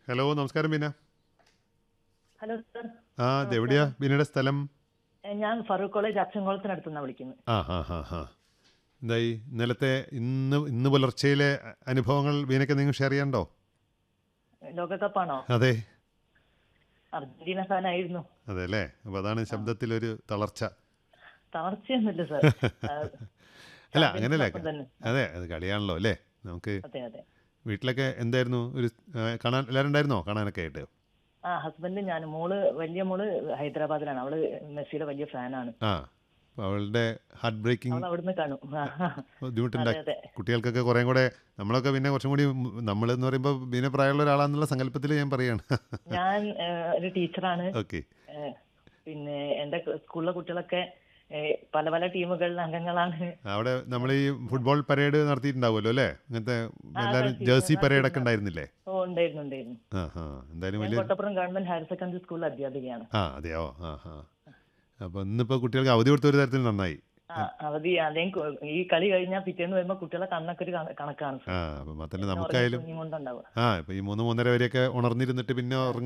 Hello നമസ്കാരം Beena hello sir ആ ഇത് എവിടെയാ ബീനയുടെ സ്ഥലം ഏ, ഞാൻ ഫറൂഖ് കോളേജ് അച്ചൻകുളത്തിനടുത്തുനിന്നാണ് വിളിക്കുന്നത് ആ ഹാ ഹാ ഹാ എന്തായി ഇന്നലത്തെ ഇന്ന് ഇന്ന് പുലർച്ചയിലെ അനുഭവങ്ങൾ ബീനയ്ക്ക് നിങ്ങൾ ഷെയർ ചെയ്യണ്ടോ ലോകകപ്പാണോ അതെ അർജന്റീന ഫാനായിരുന്നു അതെ അല്ലേ അപ്പോൾ അതാണ് ശബ്ദത്തിലൊരു തളർച്ച തളർച്ചയൊന്നുമില്ല സർ ആ, അല്ല ചാമ്പ്യൻസ് അങ്ങനെയല്ലേ കപ്പ് തന്നെ അതെ അത് കളിയാണല്ലോ അല്ലേ നമുക്ക് അതെ അതെ വീട്ടിലൊക്കെ എന്തായിരുന്നു ഒരു ആ, കാണാൻ എല്ലാവരും ഉണ്ടായിരുന്നോ കാണാനൊക്കെ ആയിട്ട് ആ ഹസ്ബൻഡ് ഞാൻ മോള് വലിയ മോള് ഹൈദരാബാദിലാണ് അവള് മെസ്സിയുടെ വലിയ ഫാനാണ് ആ അപ്പോൾ അവളുടെ ഹാർട്ട് ബ്രേക്കിംഗ് അവൾ അവിടുന്ന് കാണും ആ, ആ. ബുദ്ധിമുട്ടുണ്ടായി അതെ അതെ കുട്ടികൾക്കൊക്കെ കുറേ കൂടെ നമ്മളൊക്കെ പിന്നെ കുറച്ചും കൂടി നമ്മൾ എന്ന് പറയുമ്പോൾ ബീന പ്രായമുള്ള ഒരാളാന്നുള്ള സങ്കല്പത്തിൽ ഞാൻ പറയാണ് ഞാൻ ഏ, ഒരു ടീച്ചറാണ് ഓക്കെ ഏ, പിന്നെ എന്റെ സ്കൂളിലെ കുട്ടികളൊക്കെ ഏ, പല പല ടീമുകളിലെ അംഗങ്ങളാണ് അവിടെ നമ്മൾ ഈ ഫുട്ബോൾ പരേഡ് നടത്തിയിട്ടുണ്ടാവുമല്ലോ അല്ലേ അങ്ങനത്തെ എല്ലാവരും നടത്തിയിരുന്നു, ജേഴ്സി പരേഡൊക്കെ നടത്തിയിരുന്നു. ഉണ്ടായിരുന്നില്ലേ ഓ ഉണ്ടായിരുന്നു ഉണ്ടായിരുന്നു ആ ആ എന്തായാലും ഞാൻ വലിയ കോട്ടപ്പുറം ഗവൺമെന്റ് ഹയർ സെക്കൻഡറി സ്കൂളിലെ അധ്യാപികയാണ് ആ അതെയോ ആ ആ അപ്പോൾ ഇന്നിപ്പോൾ കുട്ടികൾക്ക് അവധി കൊടുത്ത ഒരു തരത്തിൽ നന്നായി ആ, അവധി അതേ ഈ കളി കഴിഞ്ഞാൽ പിറ്റേന്ന് വരുമ്പോ കുട്ടികളെ കണ്ണൊക്കെ ഒരു കണ- കണക്കാണ് ആ അപ്പം തന്നെ നമുക്കായാലും കൊണ്ടുണ്ടാവുക ആ ഇപ്പം ഈ മൂന്ന് മൂന്നര വരെയൊക്കെ ഉണർന്നിരുന്നിട്ട് പിന്നെ ഉറങ്ങി